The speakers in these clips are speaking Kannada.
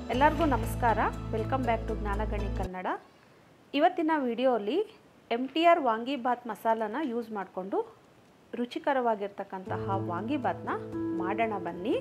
ಎಲ್ಲರಿಗೂ ನಮಸ್ಕಾರ welcome back to Gnanagani Kannada ಇವತ್ತಿನ ವಿಡಿಯೋಲಿ ಎಮ್ ಟಿ ಆರ್ ವಾಂಗಿಬಾತ್ ಮಸಾಲನ ಯೂಸ್ ಮಾಡಿಕೊಂಡು ರುಚಿಕರವಾಗಿರ್ತಕ್ಕಂತಹ ವಾಂಗಿಬಾತ್ನ ಮಾಡೋಣ ಬನ್ನಿ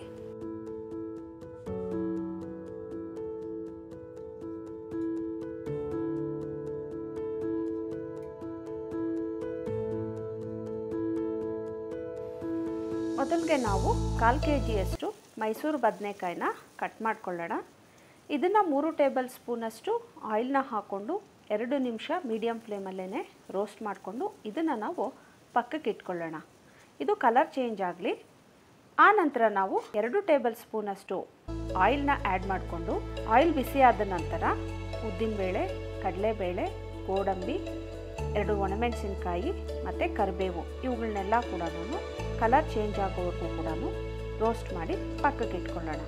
ಮೊದಲಿಗೆ ನಾವು ಕಾಲು ಕೆ ಜಿಯಷ್ಟು ಮೈಸೂರು ಬದನೆಕಾಯಿನ ಕಟ್ ಮಾಡ್ಕೊಳ್ಳೋಣ ಇದನ್ನು ಮೂರು ಟೇಬಲ್ ಸ್ಪೂನಷ್ಟು ಆಯಿಲ್ನ ಹಾಕ್ಕೊಂಡು ಎರಡು ನಿಮಿಷ ಮೀಡಿಯಮ್ ಫ್ಲೇಮಲ್ಲೇ ರೋಸ್ಟ್ ಮಾಡಿಕೊಂಡು ಇದನ್ನು ನಾವು ಪಕ್ಕಕ್ಕೆ ಇಟ್ಕೊಳ್ಳೋಣ ಇದು ಕಲರ್ ಚೇಂಜ್ ಆಗಲಿ ಆ ನಂತರ ನಾವು ಎರಡು ಟೇಬಲ್ ಸ್ಪೂನಷ್ಟು ಆಯಿಲ್ನ ಆ್ಯಡ್ ಮಾಡಿಕೊಂಡು ಆಯಿಲ್ ಬಿಸಿ ಆದ ನಂತರ ಉದ್ದಿನಬೇಳೆ ಕಡಲೆಬೇಳೆ ಗೋಡಂಬಿ ಎರಡು ಒಣಮೆಣಸಿನ್ಕಾಯಿ ಮತ್ತು ಕರಿಬೇವು ಇವುಗಳನ್ನೆಲ್ಲ ಕೂಡ ಕಲರ್ ಚೇಂಜ್ ಆಗೋವರೆಗೂ ಕೂಡ ರೋಸ್ಟ್ ಮಾಡಿ ಪಕ್ಕಕ್ಕೆ ಇಟ್ಕೊಳ್ಳೋಣ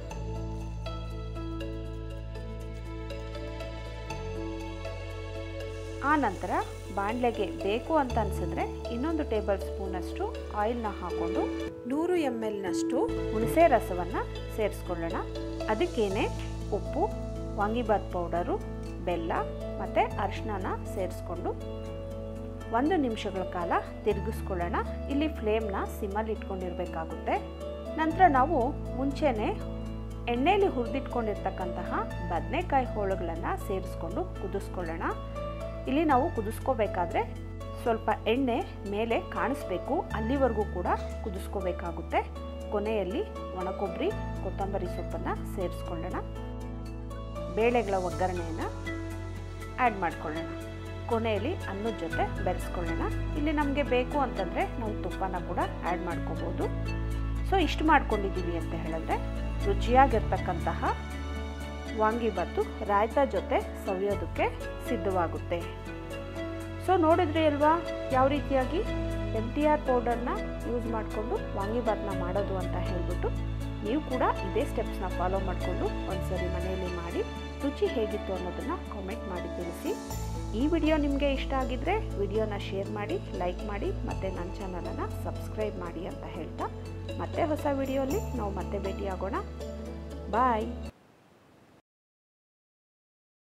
ಆ ನಂತರ ಬಾಣಲೆಗೆ ಬೇಕು ಅಂತ ಅನಿಸಿದ್ರೆ ಇನ್ನೊಂದು ಟೇಬಲ್ ಸ್ಪೂನಷ್ಟು ಆಯಿಲ್ನ ಹಾಕ್ಕೊಂಡು ನೂರು ಎಮ್ ಎಲ್ನಷ್ಟು ಹುಣಸೆ ರಸವನ್ನು ಸೇರಿಸ್ಕೊಳ್ಳೋಣ ಅದಕ್ಕೇನೆ ಉಪ್ಪು ವಾಂಗಿಬಾತ್ ಪೌಡರು ಬೆಲ್ಲ ಮತ್ತು ಅರಿಶಿನ ಸೇರಿಸ್ಕೊಂಡು ಒಂದು ನಿಮಿಷಗಳ ಕಾಲ ತಿರುಗಿಸ್ಕೊಳ್ಳೋಣ ಇಲ್ಲಿ ಫ್ಲೇಮ್ನ ಸಿಮ್ಮಲ್ಲಿ ಇಟ್ಕೊಂಡಿರಬೇಕಾಗುತ್ತೆ ನಂತರ ನಾವು ಮುಂಚೆನೇ ಎಣ್ಣೆಯಲ್ಲಿ ಹುರಿದಿಟ್ಕೊಂಡಿರ್ತಕ್ಕಂತಹ ಬದನೆಕಾಯಿ ಹೋಳುಗಳನ್ನು ಸೇರಿಸ್ಕೊಂಡು ಕುದಿಸ್ಕೊಳ್ಳೋಣ ಇಲ್ಲಿ ನಾವು ಕುದಿಸ್ಕೋಬೇಕಾದ್ರೆ ಸ್ವಲ್ಪ ಎಣ್ಣೆ ಮೇಲೆ ಕಾಣಿಸ್ಬೇಕು ಅಲ್ಲಿವರೆಗೂ ಕೂಡ ಕುದಿಸ್ಕೋಬೇಕಾಗುತ್ತೆ ಕೊನೆಯಲ್ಲಿ ಒಣಕೊಬ್ಬರಿ ಕೊತ್ತಂಬರಿ ಸೊಪ್ಪನ್ನು ಸೇರಿಸ್ಕೊಳ್ಳೋಣ ಬೇಳೆಗಳ ಒಗ್ಗರಣೆಯನ್ನು ಆ್ಯಡ್ ಮಾಡ್ಕೊಳ್ಳೋಣ ಕೊನೆಯಲ್ಲಿ ಅನ್ನದ ಜೊತೆ ಬೆರೆಸ್ಕೊಳ್ಳೋಣ ಇಲ್ಲಿ ನಮಗೆ ಬೇಕು ಅಂತಂದರೆ ನಾವು ತುಪ್ಪನ ಕೂಡ ಆ್ಯಡ್ ಮಾಡ್ಕೋಬೋದು ಸೊ ಇಷ್ಟು ಮಾಡ್ಕೊಂಡಿದ್ದೀವಿ ಅಂತ ಹೇಳಿದ್ರೆ ರುಚಿಯಾಗಿರ್ತಕ್ಕಂತಹ ವಾಂಗಿಬಾತು ರಾಯ್ತಾ ಜೊತೆ ಸವಿಯೋದಕ್ಕೆ ಸಿದ್ಧವಾಗುತ್ತೆ ಸೊ ನೋಡಿದ್ರಿ ಅಲ್ವಾ ಯಾವ ರೀತಿಯಾಗಿ ಎಮ್ ಟಿ ಆರ್ ಪೌಡರ್ನ ಯೂಸ್ ಮಾಡಿಕೊಂಡು ವಾಂಗಿಬಾತ್ನ ಮಾಡೋದು ಅಂತ ಹೇಳಿಬಿಟ್ಟು ನೀವು ಕೂಡ ಇದೇ ಸ್ಟೆಪ್ಸ್ನ ಫಾಲೋ ಮಾಡಿಕೊಂಡು ಒಂದ್ಸರಿ ಮನೆಯಲ್ಲಿ ಮಾಡಿ ರುಚಿ ಹೇಗಿತ್ತು ಅನ್ನೋದನ್ನು ಕಾಮೆಂಟ್ ಮಾಡಿ ತಿಳಿಸಿ ಈ ವಿಡಿಯೋ ನಿಮಗೆ ಇಷ್ಟ ಆಗಿದ್ದರೆ ವಿಡಿಯೋನ ಶೇರ್ ಮಾಡಿ ಲೈಕ್ ಮಾಡಿ ಮತ್ತು ನನ್ನ ಚಾನಲನ್ನು ಸಬ್ಸ್ಕ್ರೈಬ್ ಮಾಡಿ ಅಂತ ಹೇಳ್ತಾ ಮತ್ತೆ ಹೊಸ ವಿಡಿಯೋಲಿ ನಾವು ಮತ್ತೆ ಭೇಟಿಯಾಗೋಣ ಬಾಯ್